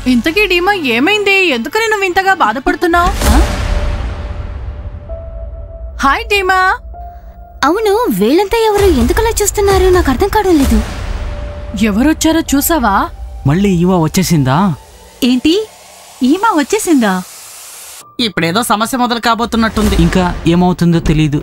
ఇంతకీ డీమా ఏమైంది ఎందుకని నువ్వు ఇంతగా బాధపడుతున్నావు హాయ్ డీమా అవును వీళ్ళంతా ఎవరు ఎందుకలా చూస్తున్నారు నాకు అర్థం కావడం లేదు ఎవరొచ్చారో చూసావా మళ్ళీ ఈవా వచ్చేసిందా ఏంటి ఈమా వచ్చేసిందా ఇప్పుడేదో సమస్య మొదలు కాబోతున్నట్టుంది ఇంకా ఏమవుతుందో తెలీదు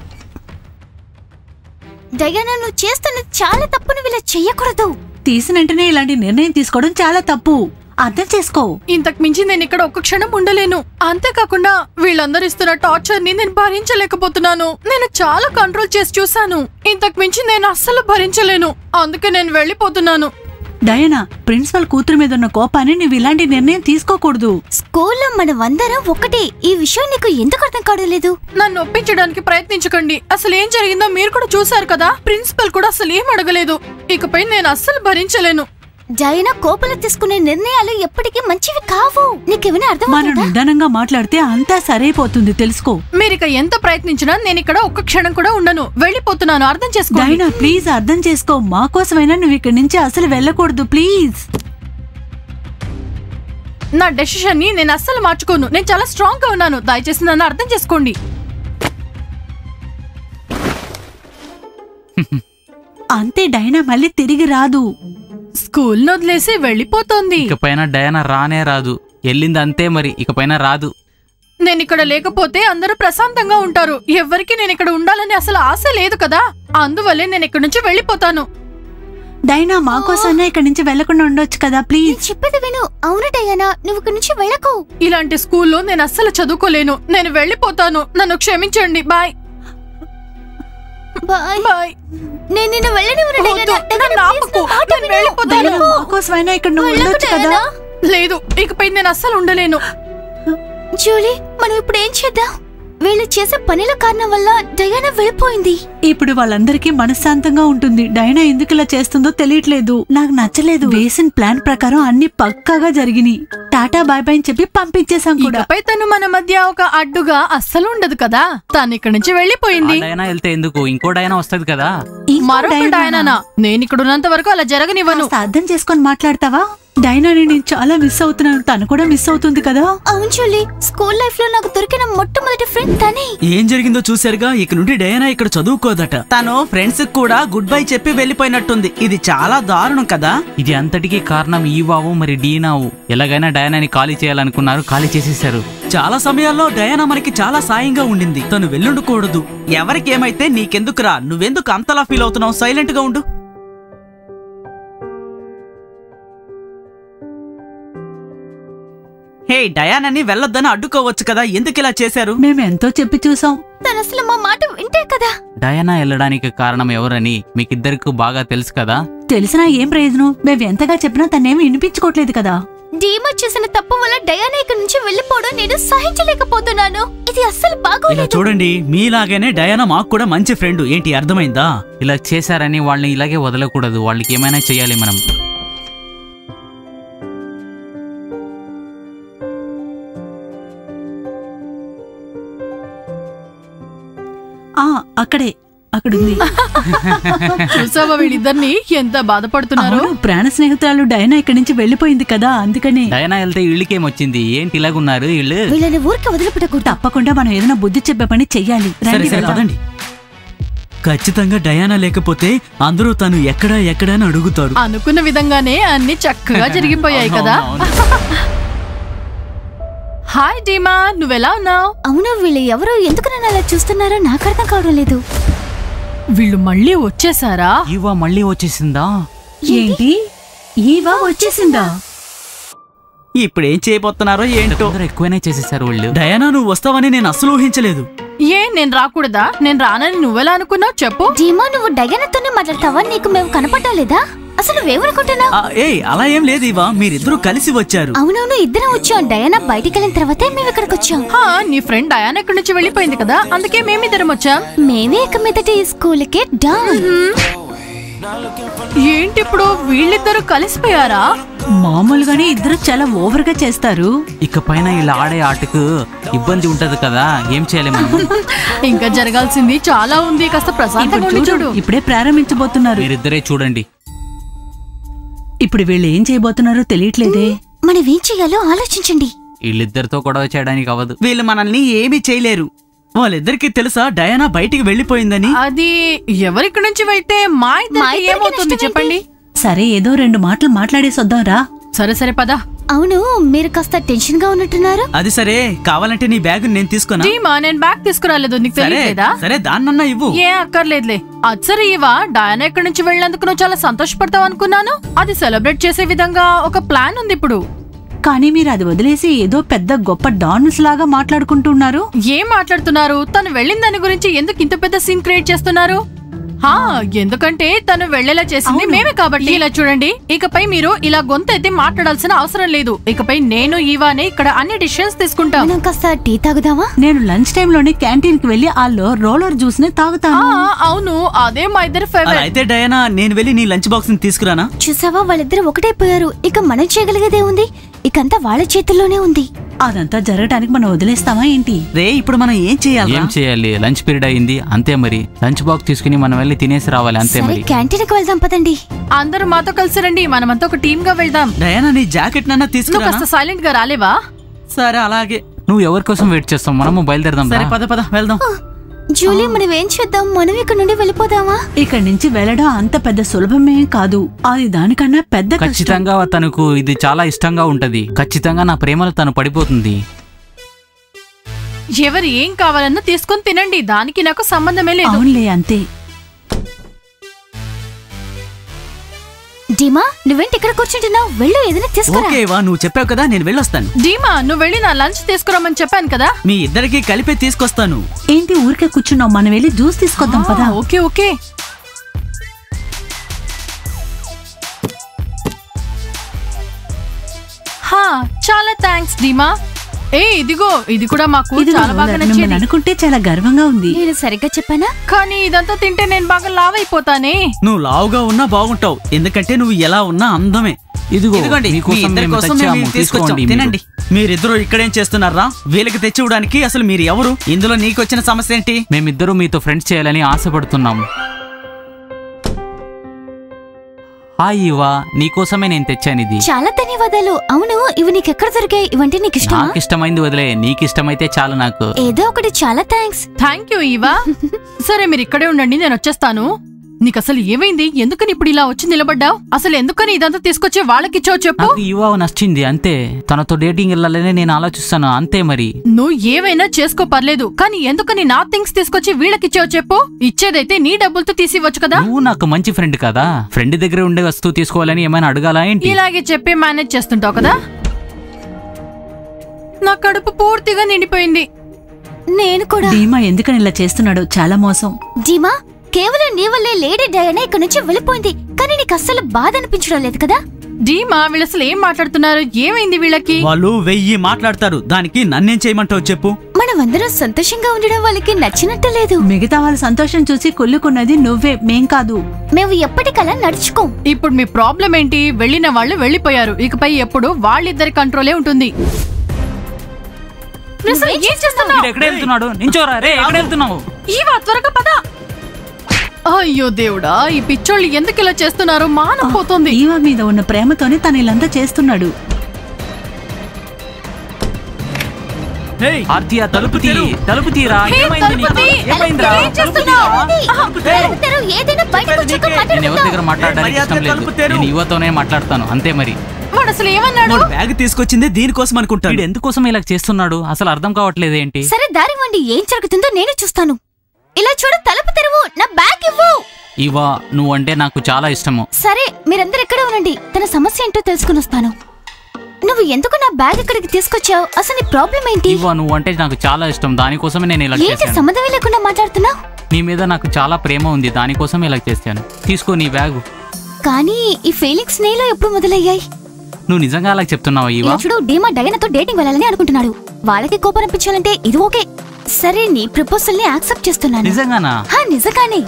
డయానా నువ్వు చేస్తున్నది చాలా తప్పు నువ్వు ఇలా చెయ్యకూడదు తీసిన వెంటనే ఇలాంటి నిర్ణయం తీసుకోవడం చాలా తప్పు అర్థం చేసుకో ఇంతకు మించి నేను ఇక్కడ ఒక్క క్షణం ఉండలేను అంతేకాకుండా వీళ్ళందరూ ఇస్తున్న టార్చర్ ని నేను భరించలేకపోతున్నాను నేను చాలా కంట్రోల్ చేసి చూశాను ఇంతకు మించి నేను అస్సలు భరించలేను అందుకే నేను వెళ్ళిపోతున్నాను డయనా ప్రిన్సిపల్ కూతురు మీద ఉన్న కోపాన్ని నువ్వు ఇలాంటి నిర్ణయం తీసుకోకూడదు స్కూల్లో మనం అందరం ఒకటే ఈ విషయం నీకు ఎందుకు అర్థం కావడం లేదు నన్ను ఒప్పించడానికి ప్రయత్నించకండి అసలు ఏం జరిగిందో మీరు కూడా చూశారు కదా ప్రిన్సిపల్ కూడా అసలు ఏం అడగలేదు ఇకపై నేను అస్సలు భరించలేను డయానా కోపంలో తీసుకునే నిర్ణయాలు ఎప్పటికీ మంచివి కావు నీకేమైనా అర్థం మనం నిదానంగా మాట్లాడితే అంతా సరైపోతుంది తెలుసుకో మీరు ఇక ఎంత ప్రయత్నించినా నేను ఇక్కడ ఒక్క క్షణం కూడా ఉండను వెళ్ళిపోతున్నాను అర్థం చేసుకోండి డైనా ప్లీజ్ అర్థం చేసుకో మా కోసమైనా నువ్వు ఇక్కడి నుంచి అసలు వెళ్ళకూడదు ప్లీజ్ నా డెసిషన్ ని నేను అస్సలు మార్చుకోను నేను చాలా స్ట్రాంగ్ గా ఉన్నాను దయచేసి నన్ను అర్థం చేసుకోండి అంతే డైనా మళ్ళీ తిరిగి రాదు స్కూల్ వదిలేసి వెళ్ళిపోతోంది ఇకపైన డయానా రానే రాదు వెళ్ళింది అంతే మరి ఇకపైన రాదు నేను ఇక్కడ లేకపోతే అందరూ ప్రశాంతంగా ఉంటారు ఎవ్వరికి నేను ఇక్కడ ఉండాలని అసలు ఆశ లేదు కదా అందువల్లే నేను ఇక్కడ నుంచి వెళ్ళిపోతాను డైనా మా కోసమైనా ఇక్కడి నుంచి వెళ్లకుండా ఉండొచ్చు కదా ప్లీజ్ నేను చెప్పేది విను అవును డయానా నువ్వు ఇక్కడి నుంచి వెళ్ళకు ఇలాంటి స్కూల్లో నేను అస్సలు చదువుకోలేను నేను వెళ్ళిపోతాను నన్ను క్షమించండి బాయ్ బాయ్ బాయ్ నేను నిన్ను వెళ్ళనివ్వను వద్దు, డయానా నన్ను డయానా, ఆపకు. please, నా మాట నేను విను. వెళ్ళిపోతాను. డైనా వెళ్ళకు. మా కోసమైనా ఇక్కడ నువ్వు వెళ్ళకు, ఉండొచ్చు కదా డయానా. లేదు ఇకపై నేను అస్సలు ఉండలేను జూలీ మనం ఇప్పుడు ఏం చేద్దాం వీళ్ళు చేసే పనుల కారణం వల్ల డయానా వెళ్ళిపోయింది ఇప్పుడు వాళ్ళందరికీ మనశ్శాంతంగా ఉంటుంది డైనా ఎందుకు ఇలా చేస్తుందో తెలియట్లేదు నాకు నచ్చలేదు వేసిన ప్లాన్ ప్రకారం అన్ని పక్కాగా జరిగినాయి టాటా బాయ్ బాయ్ అని చెప్పి పంపించేశాం కూడా ఇకపై తను మన మధ్య ఒక అడ్డుగా అస్సలు ఉండదు కదా తను ఇక్కడి నుంచి ఆ వెళ్ళిపోయింది డయానా వెళ్తే ఎందుకు ఇంకో డయానా వస్తది కదా ఇంకో మరొక డైనానా? డయానా నేను ఇక్కడ ఉన్నంత వరకు అలా జరగనివ్వను కాస్త అర్థం చేసుకొని మాట్లాడతావా డైనాని నేను చాలా మిస్ అవుతున్నాను తను కూడా మిస్ అవుతుంది కదా అవును జూలీ స్కూల్ లైఫ్ లో నాకు దొరికిన మొట్టమొదటి ఫ్రెండ్ తనే ఏం జరిగిందో చూశారుగా ఇక నుండి డయానా ఇక్కడ చదువుకోదట తను ఫ్రెండ్స్ కూడా గుడ్ బై చెప్పి వెళ్ళిపోయినట్టుంది ఇది చాలా దారుణం కదా ఇది అంతటికీ కారణం ఈవావు మరి డీనావు ఎలాగైనా డయానాని ఖాళీ చేయాలనుకున్నారు ఖాళీ చేసేసారు చాలా సమయాల్లో డయానా మనకి చాలా సాయంగా ఉండింది తను వెళ్ళుండకూడదు ఎవరికి ఏమైతే నీకెందుకురా నువ్వెందుకు అంతలా ఫీల్ అవుతున్నావు సైలెంట్ గా ఉండు హే డయానాని వెళ్ళొద్దని అడ్డుకోవచ్చు కదా ఎందుకు ఇలా చేశారు మేము ఎంతో చెప్పి చూసాం తను అసలు మా మాట వింటే కదా డయానా వెళ్ళడానికి కారణం ఎవరని మీకిద్దరికి బాగా తెలుసు కదా తెలిసినా ఏం ప్రయోజనం మేము ఎంతగా చెప్పినా తనేమి వినిపించుకోవట్లేదు కదా డీమా చేసిన తప్పు వల్ల డయానా ఇక్కడ నుంచి వెళ్ళిపోవడం నేను సహించలేకపోతున్నాను ఇది అస్సలు ఇలా బాగోలేదు చూడండి మీలాగానే డయానా మాకు కూడా మంచి ఫ్రెండ్ ఏంటి అర్థమైందా ఇలా చేశారని వాళ్ళని ఇలాగే వదలకూడదు వాళ్ళకి ఏమైనా చేయాలి మనం ఆ అక్కడే అక్కడుంది చూసావా వీళ్ళిద్దరిని ఎంత బాధపడుతున్నారు అవును, ప్రాణ స్నేహితురాలు డైనా ఇక్కడి నుంచి వెళ్ళిపోయింది కదా అందుకని డయానా వెళ్తే ఇళ్ళకేమొచ్చింది ఏంటి ఇలాగున్నారు వీళ్ళు వీళ్ళని ఊరికి వదిలిపెట్టకూడదు తప్పకుండా మనం ఏదైనా బుద్ధి చెప్పే పని చెయ్యాలి సరే రండి సరే వెళ్దాం. పదండి ఖచ్చితంగా డయానా లేకపోతే అందరూ తను ఎక్కడా ఎక్కడా అని అడుగుతారు అనుకున్న విధంగానే అన్ని చక్కగా జరిగిపోయాయి కదా హాయ్ డీమా నువ్వెలా ఉన్నావు అవును వీళ్ళు ఎవరో ఎందుకు నన్ను అలా చూస్తున్నారో నాకు అర్థం కావడం లేదు వీళ్ళు మళ్ళీ వచ్చేసారా ఈవా మళ్ళీ వచ్చేసిందా ఏంటి ఈవా వచ్చేసిందా ఇప్పుడు ఏం చేయబోతున్నారో ఏంటో తొందర ఎక్కువనే చేసేసారు వాళ్ళు డయానా నువ్వు వస్తావని నేను అస్సలు ఊహించలేదు ఏ నేను రాకూడదా నేను రానని నువ్వెలా అనుకున్నావు చెప్పు డీమా నువ్వు డయానాతోనే మాట్లాడతావా నీకు మేము కనపడలేదా అసలు నువ్వేమనుకుంటున్నావు ఆ, ఏయ్ అలా ఏం లేదు ఇవా మీరిద్దరూ కలిసి వచ్చారు అవునవును ఇద్దరం వచ్చాం డయానా బయటికి వెళ్ళిన తర్వాతే మేము ఇక్కడికి వచ్చాం హా, నీ ఫ్రెండ్ డయానా ఇక్కడి నుంచి వెళ్ళిపోయింది కదా అందుకే మేమిద్దరం వచ్చాం మేమే ఇక మీదట ఈ స్కూల్కి డౌన్ ఏంటి ఇప్పుడు వీళ్ళిద్దరూ కలిసిపోయారా మామూలుగానే ఇద్దరు చాలా ఓవర్ గా చేస్తారు ఇక పైన ఇలా ఆడే ఆటకు ఇబ్బంది ఉంటది కదా ఏం చేయాలి మనం ఇంకా జరగాల్సింది చాలా ఉంది కాస్త ఇప్పుడు ప్రశాంతంగా ఉండి చూడు చూడు ఇప్పుడే ప్రారంభించబోతున్నారు మీరిద్దరే చూడండి ఇప్పుడు వీళ్ళు ఏం చేయబోతున్నారో తెలియట్లేదే మనం మనం ఏం చేయాలో ఆలోచించండి వీళ్ళిద్దరితో గొడవ చేయడానికి అవ్వదు వీళ్ళు మనల్ని ఏమీ చేయలేరు వాళ్ళిద్దరికి తెలుసా డయానా బయటికి వెళ్ళిపోయిందని అది ఎవరిక్కడి నుంచి వెళ్తే మా మా ఇద్దరికి ఇద్దరికి ఏమవుతుంది నష్టం చెప్పండి సరే ఏదో రెండు మాటలు మాట్లాడేసి వద్దాం రా సరే సరే పద అవును మీరు కాస్త టెన్షన్ గా ఉన్నట్టున్నారు అది సరే కావాలంటే నీ బ్యాగ్ నేను తీసుకున్నా ధీమా నేను బ్యాగ్ తీసుకురాలేదు నీకు సరే తెలియలేదా సరే దాన్నన్నా ఇవ్వు ఏ అక్కర్లేదులే అది సరే ఇవా డయానా ఇక్కడి నుంచి వెళ్ళినందుకు నువ్వు చాలా సంతోషపడతావు అనుకున్నాను అది సెలబ్రేట్ చేసే విధంగా ఒక ప్లాన్ ఉంది ఇప్పుడు కానీ మీరు అది వదిలేసి ఏదో పెద్ద గొప్ప డాన్స్ లాగా మాట్లాడుకుంటున్నారు ఏం మాట్లాడుతున్నారు తను వెళ్ళిన దాని గురించి ఎందుకు ఇంత పెద్ద సీన్ క్రియేట్ చేస్తున్నారు హా ఎందుకంటే తను వెళ్ళేలా చేసింది మేమే కాబట్టి ఇలా చూడండి ఇకపై మీరు ఇలా గొంతు ఎత్తి మాట్లాడాల్సిన అవసరం లేదు ఇకపై నేను ఈవానే ఇక్కడ అన్ని డిసిషన్స్ తీసుకుంటాం మనం కాస్త టీ తాగుదామా నేను లంచ్ టైంలోనే క్యాంటీన్ కి వెళ్లి ఆల్లో రోలర్ జ్యూస్ ని ఆ, తాగుతాను అవును అదే మా ఇద్దరు అలా ఫేవరెట్ అయితే డయానా నేను వెళ్ళి నీ లంచ్ బాక్స్ ని తీసుకురానా చూసావా వాళ్ళిద్దరు ఒకటైపోయారు ఇక మనం చేయగలిగేదే ఉంది ఇకంతా వాళ్ళ చేతుల్లోనే ఉంది అదంతా జరగడానికి మనం వదిలేస్తామా ఏంటి రే ఇప్పుడు మనం ఏం చేయాలి ఏం చేయాలి లంచ్ పీరియడ్ అయింది అంతే మరి లంచ్ బాక్స్ తీసుకుని మనం వెళ్ళి తినేసి రావాలి అంతే సరే మరి క్యాంటీన్ కి వెళ్దాం పదండి అందరూ మాతో కలిసి రండి మనమంతా ఒక టీమ్ గా వెళ్దాం డయానా నీ జాకెట్ నన్నా నువ్వు తీసుకురానా కాస్త సైలెంట్ గా రాలేవా సరే అలాగే నువ్వు ఎవరి కోసం వెయిట్ చేస్తాం మనము బయలుదేరదాం సరే రా. పద పద వెళ్దాం జూలీ మనం ఏం చేద్దాం మనం ఇక్కడ నుండి వెళ్ళిపోదామా ఇక్కడి నుంచి వెళ్ళడం అంత పెద్ద సులభమేం కాదు అది దానికన్నా పెద్ద కష్టం ఖచ్చితంగా తనకు ఇది చాలా ఇష్టంగా ఉంటది ఖచ్చితంగా నా ప్రేమలో తను పడిపోతుంది ఎవరు ఏం కావాలన్నా తీసుకొని తినండి దానికి నాకు సంబంధమే లేదు అవునులే అంతే డిమా నువ్వేంటి ఇక్కడ కూర్చుంటున్నావు వెళ్ళు ఏదైనా తీసుకురా ఓకే వా నువ్వు చెప్పావు కదా నేను వెళ్ళొస్తాను డీమా నువ్వు వెళ్ళి నా లంచ్ తీసుకురమ్మని చెప్పాను కదా మీ ఇద్దరికి కలిపే తీసుకొస్తాను ఏంటి ఊరికే కూర్చున్నావు మనం వెళ్ళి జ్యూస్ తీసుకొద్దాం పదా ఆ, ఓకే ఓకే హా చాలా థ్యాంక్స్ డీమా ఏ ఇదిగో ఇది కూడా మాకు ఇది చాలా బాగా మిమ్మల్ని నచ్చేది అనుకుంటే చాలా గర్వంగా ఉంది నేను సరిగ్గా చెప్పానా కానీ ఇదంతా తింటే నేను బాగా లావ్ అయిపోతానే నువ్వు లావుగా ఉన్నా బాగుంటావు ఎందుకంటే నువ్వు ఎలా ఉన్నా అందమే ఇదిగో ఇదిగోండి మీ మీకోసం ఇద్దరి మేము కోసం తెచ్చాము. మేము తీసుకొచ్చాం తీసుకోండి మీరు. తినండి మీరిద్దరూ ఇక్కడేం చేస్తున్నారా వీళ్ళకి తెచ్చివ్వడానికి అసలు మీరు ఎవరు ఇందులో నీకొచ్చిన సమస్య ఏంటి మేమిద్దరూ మీతో ఫ్రెండ్స్ చేయాలని ఆశపడుతున్నాం హాయ్ ఇవా నీకోసమే నేను తెచ్చాను ఇది చాలా ధన్యవాదాలు అవును ఇవి నీకెక్కడ దొరికాయి ఇవంటే నీకు ఇష్టమా నాకు ఇష్టమైంది వదిలే నీకు ఇష్టమైతే చాలు నాకు ఏదో ఒకటి చాలా థ్యాంక్స్ థ్యాంక్ యూ ఈవా సరే మీరు ఇక్కడే ఉండండి నేను వచ్చేస్తాను నీకు అసలు ఏమైంది ఎందుకని ఇప్పుడు ఇలా వచ్చి నిలబడ్డావు అసలు ఎందుకని ఇదంతా తీసుకొచ్చి వాళ్ళకిచ్చావు చెప్పు నాకు ఇవా నచ్చింది అంతే తనతో డేటింగ్ వెళ్ళాలని నేను ఆలోచిస్తాను అంతే మరి నువ్వు ఏవైనా చేసుకో పర్లేదు కానీ ఎందుకని నా థింగ్స్ తీసుకొచ్చి వీళ్ళకిచ్చావు చెప్పు ఇచ్చేదైతే నీ డబ్బులతో తీసివ్వచ్చు కదా నువ్వు నాకు మంచి ఫ్రెండ్ కదా ఫ్రెండ్ దగ్గర ఉండే వస్తువు తీసుకోవాలని ఏమైనా అడగాలా ఏంటి ఇలాగే చెప్పి మేనేజ్ చేస్తుంటావు కదా నా కడుపు పూర్తిగా నిండిపోయింది నేను కూడా ధీమా ఎందుకని ఇలా చేస్తున్నాడు చాలా మోసం డిమా కేవలం నీ వల్లే లేడీ డయానా ఇక్కడ నుంచి వెళ్ళిపోయింది కానీ నీకు అస్సలు బాధ అనిపించడం లేదు కదా డీమా వీళ్ళు అసలు ఏం మాట్లాడుతున్నారు ఏమైంది వీళ్ళకి వాళ్ళు వెయ్యి మాట్లాడతారు దానికి నన్నేం చేయమంటావు చెప్పు మనమందరం సంతోషంగా ఉండడం వాళ్ళకి నచ్చినట్టు లేదు మిగతా వాళ్ళ సంతోషం చూసి కొల్లుకున్నది నువ్వే మేం కాదు మేము ఎప్పటికలా నడుచుకోం ఇప్పుడు మీ ప్రాబ్లం ఏంటి వెళ్ళిన వాళ్ళు వెళ్ళిపోయారు ఇకపై ఎప్పుడు వాళ్ళిద్దరి కంట్రోలే ఉంటుంది నువ్వు అసలు ఏం చేస్తున్నావు వీడు ఎక్కడ వెళ్తున్నాడు నించోరా రే ఎక్కడ వెళ్తున్నావు ఈవా త్వరగా పద అయ్యో దేవుడా ఈ పిచ్చోళ్ళు ఎందుకు ఇలా చేస్తున్నారు మానం పోతుంది ఈవ మీద ఉన్న ప్రేమతోనే తను ఇలాంతా చేస్తున్నాడు ఆర్తి ఆ తలుపు తీ తలుపు తీరా హే, ఏమైంది తలుపు నీకు? తీ. ఏమైందిరా ఏం చేస్తున్నావు? తలుపు తెరువు, ఏదైనా బయటకు వచ్చాక నేను ఎవరి దగ్గర మాట్లాడడానికి మర్యాదగా ఇష్టం లేదు తలుపు తెరువు. నేను యువతోనే మాట్లాడతాను అంతే మరి వాడు అసలు ఏమన్నాడు వాడు బ్యాగ్ తీసుకొచ్చింది దీనికోసం వీడు అనుకుంటాడు ఎందుకోసం ఇలా చేస్తున్నాడు అసలు అర్థం కావట్లేదు ఏంటి సరే దారివ్వండి ఏం జరుగుతుందో నేను చూస్తాను ఇలా చూడు తలుపు తెరువు నా బ్యాగ్ ఇవ్వు ఇవా నువ్వంటే నాకు చాలా ఇష్టము సరే మీరందరు ఇక్కడే ఉండండి తన సమస్య ఏంటో తెలుసుకుని వస్తాను నువ్వు ఎందుకు నా బ్యాగ్ ఇక్కడికి తీసుకొచ్చావు అసలు నీ ప్రాబ్లం ఏంటి ఇవా నువ్వంటే నాకు చాలా ఇష్టం దానికోసమే నేను ఇలా ఏంటి చేశాను సంబంధమే లేకుండా మాట్లాడుతున్నావు నీ మీద నాకు చాలా ప్రేమ ఉంది దానికోసం ఇలా చేశాను తీసుకో నీ బ్యాగు కానీ ఈ ఫీలింగ్స్ నీలో ఎప్పుడు మొదలయ్యాయి నువ్వు నిజంగా అలా చెప్తున్నావా ఇలా ఇవా చూడు డీమా డైనాతో డేటింగ్ వెళ్ళాలని అనుకుంటున్నాడు వాళ్ళకి కోపం అనిపించాలంటే ఇది ఓకే సరే నీ ప్రపోజల్ ని యాక్సెప్ట్ చేస్తున్నాను నిజంగానా హా నిజంగానే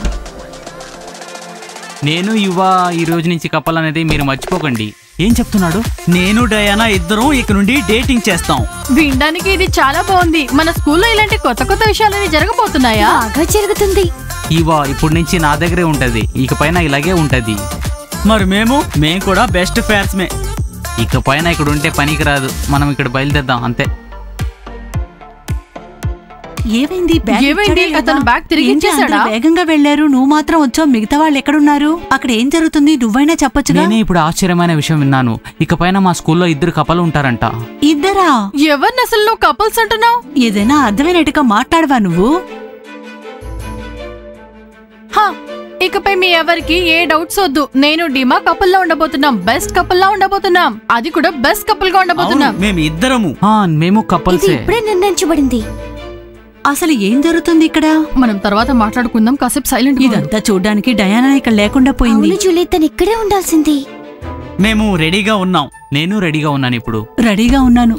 నేను యువ ఈ రోజు నుంచి కప్పల్ అనేది మీరు మర్చిపోకండి ఏం చెప్తున్నాడు నేను డయానా ఇద్దరం ఇక నుండి డేటింగ్ చేస్తాం వినడానికి ఇది చాలా బాగుంది మన స్కూల్లో ఇలాంటి కొత్త కొత్త విషయాలని జరగబోతున్నాయా బాగా జరుగుతుంది ఇవా ఇప్పుడు నుంచి నా దగ్గరే ఉంటది ఇకపైన ఇలాగే ఉంటది మరి మేము మేం కూడా బెస్ట్ ఫ్యాన్స్మే ఇక పైన ఇక్కడ ఉంటే పనికి రాదు మనం ఇక్కడ బయలుదేద్దాం అంతే ఏమైంది బ్యాగ్ ఏమైంది? ఇచ్చాడా అతను లేదా? బ్యాగ్ తిరిగి ఏంటి ఇచ్చేశాడా? అందరూ వేగంగా వెళ్లారు నువ్వు మాత్రం వచ్చావు మిగతా వాళ్ళు ఎక్కడున్నారు అక్కడ ఏం జరుగుతుంది నువ్వైనా చెప్పొచ్చుగా నేనే ఇప్పుడు ఆశ్చర్యమైన విషయం విన్నాను ఇక పైన మా స్కూల్లో ఇద్దరు కప్పలు ఉంటారంట ఇద్దరా ఎవరిని అసలు నువ్వు కపుల్స్ అంటున్నావు ఏదైనా అర్థమైనట్టుగా మాట్లాడవా నువ్వు హా, ఇకపై మీ ఎవరికి ఏ డౌట్స్ వద్దు నేను డిమా కపుల్ లా ఉండబోతున్నాం బెస్ట్ కపుల్ లా ఉండబోతున్నాం అది కూడా బెస్ట్ కపుల్ గా అవును ఉండబోతున్నాం మేము ఇద్దరము ఆ, మేము ఇది కప్పల్సే ఇప్పుడే నిర్ణయించబడింది అసలు ఏం జరుగుతుంది ఇక్కడ మనం తర్వాత మాట్లాడుకుందాం కాసేపు సైలెంట్ ఇదంతా చూడ్డానికి డయానా ఇక్కడ లేకుండా పోయింది అవును జూలీ తను ఇక్కడే ఉండాల్సింది మేము రెడీగా ఉన్నాం నేను రెడీగా ఉన్నాను ఇప్పుడు రెడీగా ఉన్నాను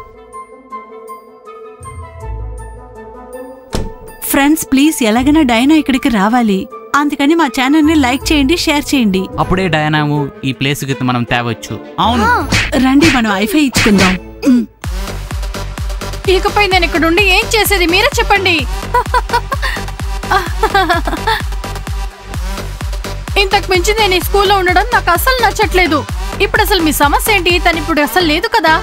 ఫ్రెండ్స్ ప్లీజ్ ఎలాగైనా డైనా ఇక్కడికి రావాలి అందుకని మా ఛానల్ ని లైక్ చేయండి షేర్ చేయండి అప్పుడే డయానాము ఈ ప్లేస్కి మనం తేవచ్చు అవును రండి మనం ఐఫై ఇచ్చుకుందాం ఉమ్. ఇకపై నేను ఇక్కడ ఉండి ఏం చేసేది మీరే చెప్పండి ఇంతకు మించి నేను ఈ స్కూల్లో ఉండడం నాకు అసలు నచ్చట్లేదు ఇప్పుడు అసలు మీ సమస్య ఏంటి తను ఇప్పుడు అసలు లేదు కదా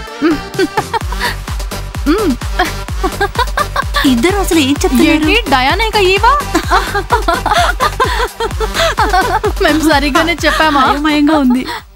మ్మ్. ఇద్దరు అసలు ఏం చెప్తున్నారు ఏంటి డయానా ఇంకా ఈవా మేము సరిగ్గానే చెప్పామా అయోమయంగా ఉంది